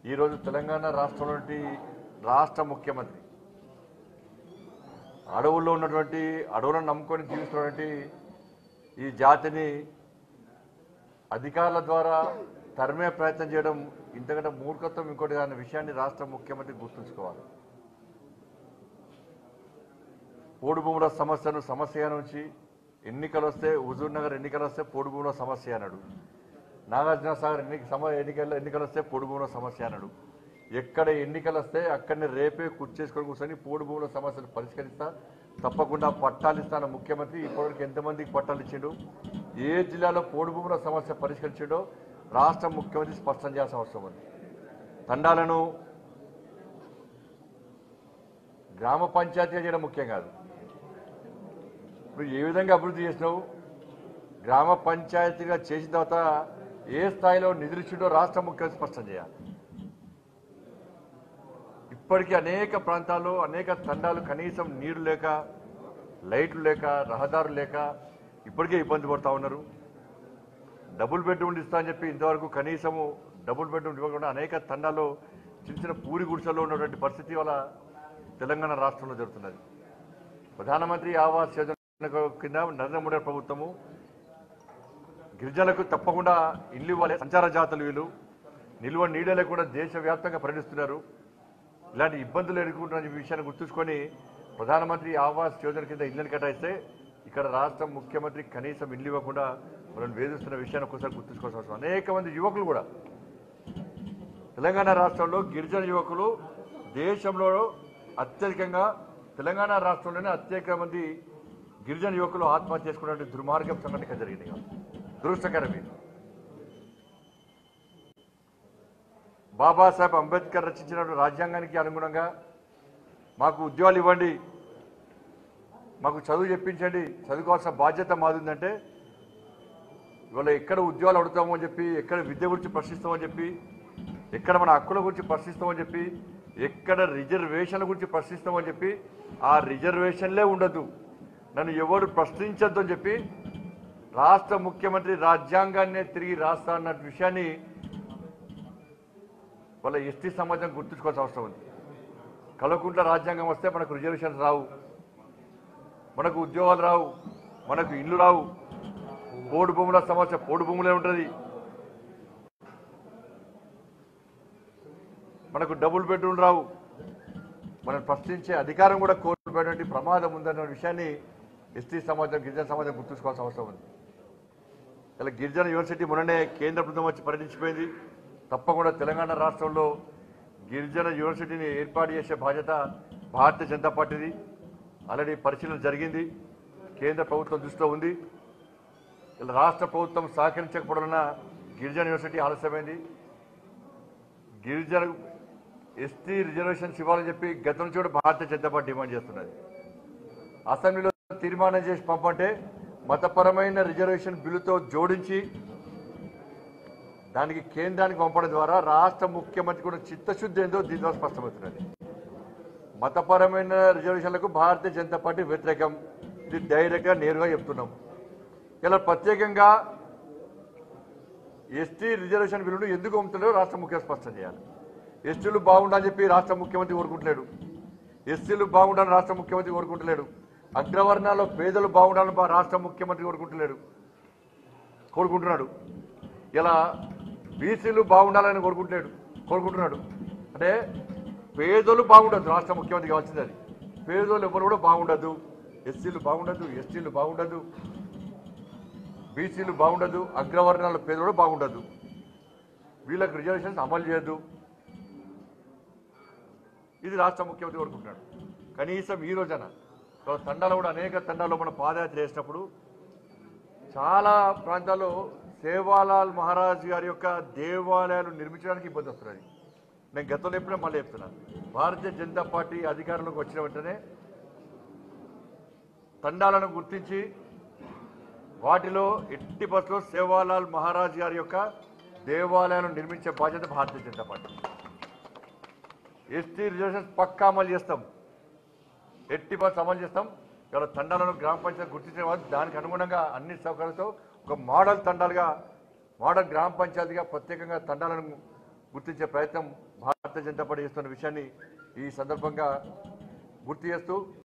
ఈరోజు తెలంగాణ రాష్ట్రంలోని రాష్ట్ర ముఖ్యమంత్రి అడవుల్లో ఉన్నటువంటి అడవులను నమ్ముకొని జీవిస్తున్నటువంటి ఈ జాతిని అధికారుల ద్వారా తరిమే ప్రయత్నం చేయడం ఇంతకంటే మూర్ఖత్వం ఇంకోటి అనే విషయాన్ని రాష్ట్ర ముఖ్యమంత్రి గుర్తుంచుకోవాలి పోడు భూముల సమస్యను సమస్య నుంచి ఎన్నికలు వస్తే హుజూర్ నగర్ ఎన్నికలు వస్తే పోడు భూముల సమస్య అన్నాడు నాగార్జున సాగర్ ఎన్నిక సమ ఎన్నికల్లో ఎన్నికలు వస్తే పోడు భూముల సమస్య అన్నాడు ఎక్కడ ఎన్నికలు వస్తే అక్కడనే రేపే కుర్చేసుకొని కూర్చొని పోడు భూముల సమస్యలు పరిష్కరిస్తా తప్పకుండా పట్టాలు ఇస్తాన ముఖ్యమంత్రి ఇప్పటివరకు ఎంతమందికి పట్టాలు ఇచ్చిండు ఏ జిల్లాలో పోడు భూముల సమస్య పరిష్కరించిండో రాష్ట్ర ముఖ్యమంత్రి స్పష్టం చేయాల్సిన అవసరం ఉంది తండాలను గ్రామ పంచాయతీగా చేయడం ముఖ్యం కాదు ఇప్పుడు ఏ విధంగా అభివృద్ధి చేసినావు గ్రామ పంచాయతీగా చేసిన తర్వాత ఏ స్థాయిలో నిధులు ఇచ్చిండో రాష్ట్ర ముఖ్యమంత్రి స్పష్టం చేయాలి ఇప్పటికీ అనేక ప్రాంతాల్లో అనేక తండాలు కనీసం నీరు లేక లైట్లు లేక రహదారులు లేక ఇప్పటికే ఇబ్బంది పడుతూ ఉన్నారు డబుల్ బెడ్రూమ్ ఇస్తా అని చెప్పి ఇంతవరకు కనీసము డబుల్ బెడ్రూమ్ ఇవ్వకుండా అనేక తండాల్లో చిన్న చిన్న పూరి గుడిసెల్లో ఉన్నటువంటి పరిస్థితి వల్ల తెలంగాణ రాష్ట్రంలో జరుగుతున్నది ప్రధానమంత్రి ఆవాస్ యోజన కింద నరేంద్ర మోడీ ప్రభుత్వము గిరిజనులకు తప్పకుండా ఇల్లు ఇవ్వాలి సంచార జాతులు వీళ్ళు నిల్వ నీడ లేకుండా దేశవ్యాప్తంగా పర్యటిస్తున్నారు ఇలాంటి ఇబ్బందులు ఎదుర్కొంటున్న విషయాన్ని గుర్తుంచుకొని ప్రధానమంత్రి ఆవాస్ యోజన కింద ఇళ్ళని కేటాయిస్తే ఇక్కడ రాష్ట్ర ముఖ్యమంత్రి కనీసం ఇల్లు ఇవ్వకుండా మనం వేధిస్తున్న విషయాన్ని ఒకసారి గుర్తుంచుకోవాల్సిన అవసరం అనేక మంది యువకులు కూడా తెలంగాణ రాష్ట్రంలో గిరిజన యువకులు దేశంలో అత్యధికంగా తెలంగాణ రాష్ట్రంలోనే అత్యధిక మంది గిరిజన యువకులు ఆత్మహత్య చేసుకున్నటువంటి దుర్మార్గం సంఘటన ఇక్కడ జరిగింది దురదృష్టకరం ఇది బాబాసాహెబ్ అంబేద్కర్ రచించిన రాజ్యాంగానికి అనుగుణంగా మాకు ఉద్యోగాలు ఇవ్వండి మాకు చదువు చెప్పించండి చదువుకోవాల్సిన బాధ్యత మాది ఉందంటే ఇవాళ ఎక్కడ ఉద్యోగాలు అడుగుతామో అని చెప్పి ఎక్కడ విద్య గురించి ప్రశ్నిస్తామని చెప్పి ఎక్కడ మన హక్కుల గురించి ప్రశ్నిస్తామని చెప్పి ఎక్కడ రిజర్వేషన్ల గురించి ప్రశ్నిస్తామని చెప్పి ఆ రిజర్వేషన్లే ఉండదు నన్ను ఎవరు ప్రశ్నించొద్దు అని చెప్పి రాష్ట్ర ముఖ్యమంత్రి రాజ్యాంగాన్నే తిరిగి రాస్తా అన్న విషయాన్ని వాళ్ళ ఎస్టీ సమాజం గుర్తుంచుకోవాల్సిన అవసరం ఉంది కలవకుంట్ల రాజ్యాంగం వస్తే మనకు రిజర్వేషన్స్ రావు మనకు ఉద్యోగాలు రావు మనకు ఇల్లు రావు పోడు భూముల సమస్య పోడు భూములే ఉంటుంది మనకు డబుల్ బెడ్రూమ్ రావు మనం ప్రశ్నించే అధికారం కూడా కోల్పోయేటువంటి ప్రమాదం ఉందన్న విషయాన్ని ఎస్టీ సమాజం గిరిజన సమాజం గుర్తుంచుకోవాల్సిన అవసరం ఉంది ఇలా గిరిజన యూనివర్సిటీ మొన్ననే కేంద్ర బృందం వచ్చి పర్యటించిపోయింది తప్పకుండా తెలంగాణ రాష్ట్రంలో గిరిజన యూనివర్సిటీని ఏర్పాటు చేసే బాధ్యత భారతీయ జనతా పార్టీది ఆల్రెడీ పరిశీలన జరిగింది కేంద్ర ప్రభుత్వం దృష్టిలో ఉంది ఇలా రాష్ట్ర ప్రభుత్వం సహకరించకపోవడం వలన గిరిజన యూనివర్సిటీ ఆలస్యమైంది గిరిజన ఎస్టీ రిజర్వేషన్స్ ఇవ్వాలని చెప్పి గతం నుంచి కూడా భారతీయ జనతా పార్టీ డిమాండ్ చేస్తున్నది అసెంబ్లీలో తీర్మానం చేసి పంపంటే మతపరమైన రిజర్వేషన్ బిల్లుతో జోడించి దానికి కేంద్రానికి పంపడం ద్వారా రాష్ట్ర ముఖ్యమంత్రి కూడా చిత్తశుద్ధి ఏందో దీని ద్వారా స్పష్టమవుతున్నది మతపరమైన రిజర్వేషన్లకు భారతీయ జనతా పార్టీ వ్యతిరేకం ఇది డైరెక్ట్గా నేరుగా చెప్తున్నాం ఇలా ప్రత్యేకంగా ఎస్టీ రిజర్వేషన్ బిల్లును ఎందుకు అమ్ముతున్నారో రాష్ట్ర ముఖ్యం స్పష్టం చేయాలి ఎస్టీలు బాగుండాలని చెప్పి రాష్ట్ర ముఖ్యమంత్రి కోరుకుంటలేడు ఎస్సీలు బాగుండాలని రాష్ట్ర ముఖ్యమంత్రి కోరుకుంటలేడు అగ్రవర్ణాల్లో పేదలు బాగుండాలని బా- రాష్ట్ర ముఖ్యమంత్రి కోరుకుంటలేడు కోరుకుంటున్నాడు ఇలా బీసీలు బాగుండాలని కోరుకుంటున్నాడు కోరుకుంటున్నాడు అంటే పేదలు బాగుండదు రాష్ట్ర ముఖ్యమంత్రి కావాల్సింది అది పేదోళ్ళు ఎవరు కూడా బాగుండదు ఎస్సీలు బాగుండదు ఎస్టీలు బాగుండదు బీసీలు బాగుండదు అగ్రవర్ణాల పేదలు కూడా బాగుండదు వీళ్ళకి రిజర్వేషన్స్ అమలు చేయొద్దు ఇది రాష్ట్ర ముఖ్యమంత్రి కోరుకుంటున్నాడు కనీసం ఈ రోజున ఇవాళ తండాలో కూడా అనేక తండాల్లో మనం పాదయాత్ర చేసినప్పుడు చాలా ప్రాంతాల్లో సేవాలాల్ మహారాజ్ గారి యొక్క దేవాలయాలు నిర్మించడానికి ఇబ్బంది వస్తున్నది నేను గతంలో ఎప్పుడే మళ్ళీ చెప్తున్నాను భారతీయ జనతా పార్టీ అధికారంలోకి వచ్చిన వెంటనే తండాలను గుర్తించి వాటిలో ఎట్టి బస్సులో సేవాలాల్ మహారాజ్ గారి యొక్క దేవాలయాలను నిర్మించే బాధ్యత Bharatiya Janata Party ST reservations పక్కా అమలు చేస్తాం ఎట్టి బస్ అమలు చేస్తాం ఇక్కడ తండాలను గ్రామ పంచాయతీ గుర్తించిన వాళ్ళు దానికి అనుగుణంగా అన్ని సౌకర్యాలతో ఒక మోడల్ తండాలుగా మోడల్ గ్రామ పంచాయతీగా ప్రత్యేకంగా తండాలను గుర్తించే ప్రయత్నం భారతీయ జనతా పార్టీ చేస్తున్న విషయాన్ని ఈ సందర్భంగా గుర్తు చేస్తూ